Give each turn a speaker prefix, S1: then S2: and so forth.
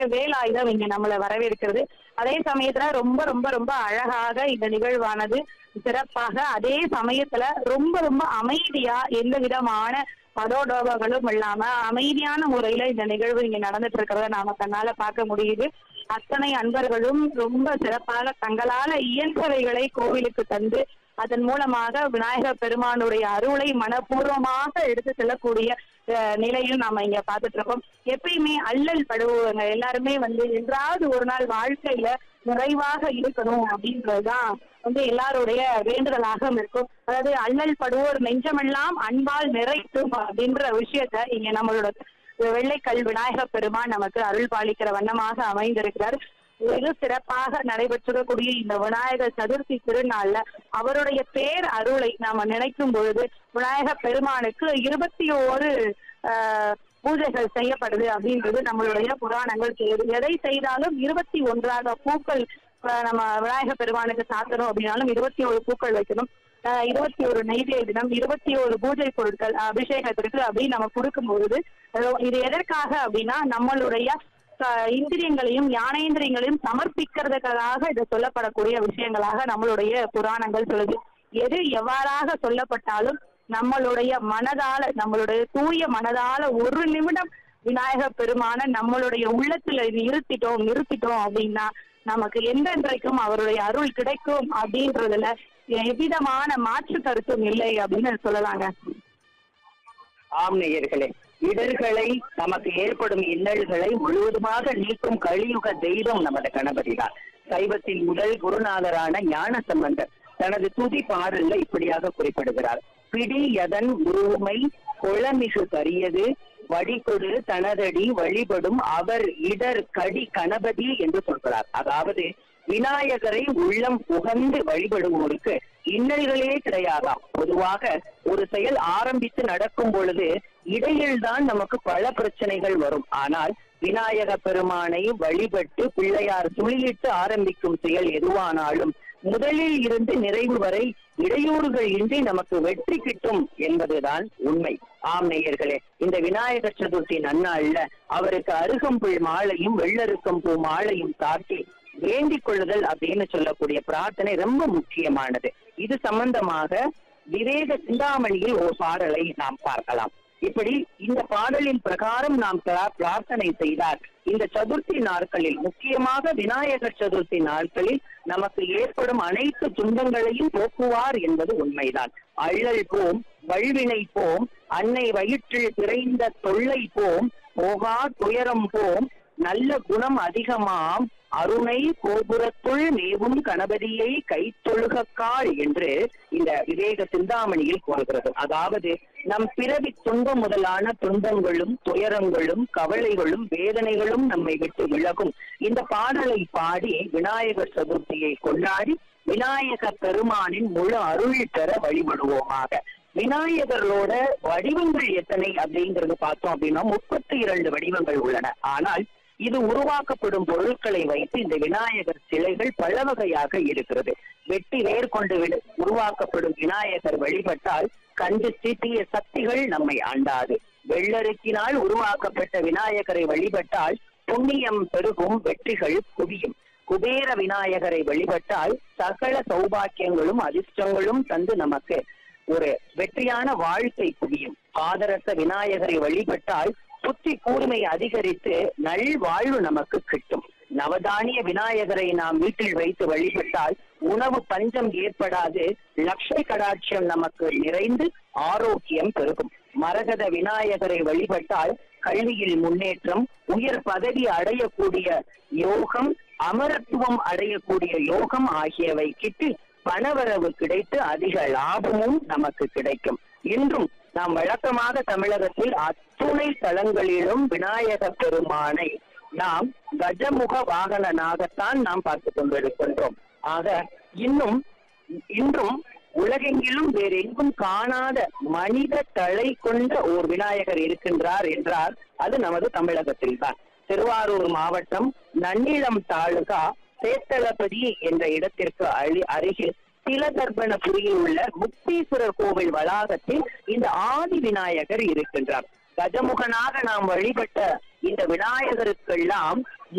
S1: வேலாயுதம் இங்க நம்மள வரவேற்கிறது அதே சமயத்துல ரொம்ப ரொம்ப ரொம்ப அழகாக இந்த நிகழ்வானது சிறப்பாக அதே சமயத்துல ரொம்ப ரொம்ப அமைதியா எந்த விதமான பதோடோபங்களும் இல்லாம அமைதியான முறையில இந்த நிகழ்வு இங்க நடந்துட்டு இருக்கிறத நாம கண்ணால பார்க்க முடியுது அத்தனை அன்பர்களும் ரொம்ப சிறப்பாக தங்களால இயன்றவைகளை கோவிலுக்கு தந்து அதன் மூலமாக விநாயகர் பெருமானுடைய அருளை மனப்பூர்வமாக எடுத்து செல்லக்கூடிய அஹ், நிலையில் நாம இங்க பார்த்துட்டு இருக்கோம் எப்பயுமே அல்லல் படுவங்க எல்லாருமே வந்து என்றாவது ஒரு நாள் வாழ்க்கையில நிறைவாக இருக்கணும் அப்படின்றதுதான் வந்து எல்லாருடைய வேண்டுதலாக இருக்கும் அதாவது அல்லல் படுவோர் நெஞ்சமெல்லாம் அன்பால் நிறைக்கும் அப்படின்ற விஷயத்த இங்க நம்மளோட வெள்ளைக்கல் விநாயகர் பெருமான் நமக்கு அருள் பாலிக்கிற வண்ணமாக அமைந்திருக்கிறார் வெகு சிறப்பாக நடைபெற்றிருக்கக்கூடிய இந்த விநாயகர் சதுர்த்தி திருநாள்ல அவருடைய பேர் அருளை நாம நினைக்கும் பொழுது விநாயகர் பெருமானுக்கு இருபத்தி ஓரு ஆஹ், பூஜைகள் செய்யப்படுது அப்படின்றது நம்மளுடைய புராணங்கள் சொல்லுது எதை செய்தாலும் இருபத்தி ஒன்றாக பூக்கள் ஆஹ், நம்ம விநாயகர் பெருமானுக்கு சாத்தணும் அப்படின்னாலும் இருபத்தி ஒரு பூக்கள் வைக்கணும் ஆஹ், இருபத்தி ஒரு நெய்வேதினம் இருபத்தி ஒரு பூஜை பொருட்கள் அபிஷேகத்திற்கு அப்படின்னு நம்ம கொடுக்கும்பொழுது அஹ், இது எதற்காக அப்படின்னா நம்மளுடைய அஹ், இந்திரியங்களையும் ஞானேந்திரியங்களையும் சமர்ப்பிக்கிறதுக்காக இது சொல்லப்படக்கூடிய விஷயங்களாக நம்மளுடைய புராணங்கள் சொல்லுது எது எவ்வாறாக சொல்லப்பட்டாலும் நம்மளுடைய மனதால நம்மளுடைய தூய மனதால ஒரு நிமிடம் விநாயகர் பெருமான நம்மளுடைய உள்ளத்துல நிறுத்திட்டோம் நிறுத்திட்டோம் அப்படின்னா நமக்கு எந்தென்றைக்கும் அவருடைய அருள் கிடைக்கும் அப்படின்றதுல எவ்விதமான மாற்று கருத்தும் இல்லை அப்படின்னு சொல்லலாங்க
S2: ஆம் நேயர்களே இடர்களை நமக்கு ஏற்படும் இன்னல்களை முழுவதுமாக நீக்கும் கலியுக தெய்வம் நமது கணபதி தான் சைவத்தின் முதல் குருநாதரான ஞான சம்பந்தர் தனது துதி பாடல்ல இப்படியாக குறிப்பிடுகிறார் பிடி எதன் உருமை குளமிகு கரியது வடிகொடு தனதடி வழிபடும் அவர் இடர் கடி கணபதி என்று சொல்கிறார் அதாவது விநாயகரை உள்ளம் உகந்து வழிபடுவோருக்கு இன்னல்களே கிடையாதாம் பொதுவாக ஒரு செயல் ஆரம்பித்து நடக்கும் பொழுது இடையில்தான் நமக்கு பல பிரச்சனைகள் வரும் ஆனால் விநாயக பெருமானை வழிபட்டு பிள்ளையார் சுழியிட்டு ஆரம்பிக்கும் செயல் எதுவானாலும் முதலில் இருந்து நிறைவு வரை இடையூறுகள் இன்றி நமக்கு வெற்றி கிட்டும் என்பதுதான் உண்மை ஆம் நேயர்களே இந்த விநாயகர் சதுர்த்தி நன்னாள்ல அவருக்கு அருகம்புல் மாலையும் வெள்ளருக்கம் பூ மாலையும் சாட்டி வேண்டிக் கொள்ளுதல் அப்படின்னு சொல்லக்கூடிய பிரார்த்தனை ரொம்ப முக்கியமானது இது சம்பந்தமாக விவேக சிந்தாமணியில் ஒரு பாடலை நாம் பார்க்கலாம் இப்படி இந்த பாடலின் பிரகாரம் நாம் பிரா- பிரார்த்தனை செய்தால் இந்த சதுர்த்தி நாட்களில் முக்கியமாக விநாயகர் சதுர்த்தி நாட்களில் நமக்கு ஏற்படும் அனைத்து துன்பங்களையும் போக்குவார் என்பது உண்மைதான் அள்ளல் போம் வல்வினை போம் அன்னை வயிற்றில் பிறைந்த தொல்லை போம் போகா துயரம் போம் நல்ல குணம் அதிகமாம் அருணை கோபுரத்துள் மேவும் கணபதியை கை தொழுகக்கால் என்று இந்த விவேக சிந்தாமணியில் கூறுகிறது அதாவது நம் பிறவி துன்பம் முதலான துன்பங்களும் துயரங்களும் கவலைகளும் வேதனைகளும் நம்மை விட்டு விலகும் இந்த பாடலை பாடி விநாயகர் சதுர்த்தியை கொண்டாடி விநாயக பெருமானின் முழு அருள் பெற வழிபடுவோமாக விநாயகர்களோட வடிவங்கள் எத்தனை அப்படிங்கறது பார்த்தோம் அப்படின்னா முப்பத்தி இரண்டு வடிவங்கள் உள்ளன ஆனால் இது உருவாக்கப்படும் பொருட்களை வைத்து இந்த விநாயகர் சிலைகள் பல வகையாக இருக்கிறது வெட்டி வேர் கொண்டு விடு- உருவாக்கப்படும் விநாயகர் வழிபட்டால் கண்டு தீட்டிய சக்திகள் நம்மை ஆண்டாது வெள்ளருக்கினால் உருவாக்கப்பட்ட விநாயகரை வழிபட்டால் புண்ணியம் பெருகும் வெற்றிகள் குவியும் குபேர விநாயகரை வழிபட்டால் சகல சௌபாக்கியங்களும் அதிர்ஷ்டங்களும் தந்து நமக்கு ஒரு வெற்றியான வாழ்க்கை குவியும் பாதரச விநாயகரை வழிபட்டால் புத்தி கூர்மை அதிகரித்து நல் வாழ்வு நமக்கு கிட்டும் நவதானிய விநாயகரை நாம் வீட்டில் வைத்து வழிபட்டால் உணவு பஞ்சம் ஏற்படாது லட்சுமி கடாட்சியம் நமக்கு நிறைந்து ஆரோக்கியம் பெருகும் மரகத விநாயகரை வழிபட்டால் கல்வியில் முன்னேற்றம் உயர் பதவி அடையக்கூடிய யோகம் அமரத்துவம் அடையக்கூடிய யோகம் ஆகியவை கிட்டு பணவரவு கிடைத்து அதிக லாபமும் நமக்கு கிடைக்கும் இன்றும் நாம் வழக்கமாக தமிழகத்தில் அத்துணை தலங்களிலும் விநாயக பெருமானை நாம் கஜமுக வாகனனாகத்தான் நாம் பார்த்து கொண்டிருக்கின்றோம் ஆக இன்னும் இன்றும் உலகெங்கிலும் வேற எங்கும் காணாத மனித தலை கொண்ட ஓர் விநாயகர் இருக்கின்றார் என்றால் அது நமது தமிழகத்தில் தான் திருவாரூர் மாவட்டம் நன்னிலம் தாலுகா சேத்தளபதி என்ற இடத்திற்கு அழி அருகில் திலதர்பணபுரியில் உள்ள முக்தீஸ்வரர் கோவில் வளாகத்தில் இந்த ஆதி விநாயகர் இருக்கின்றார் கஜமுகனாக நாம் வழிபட்ட இந்த விநாயகருக்கெல்லாம்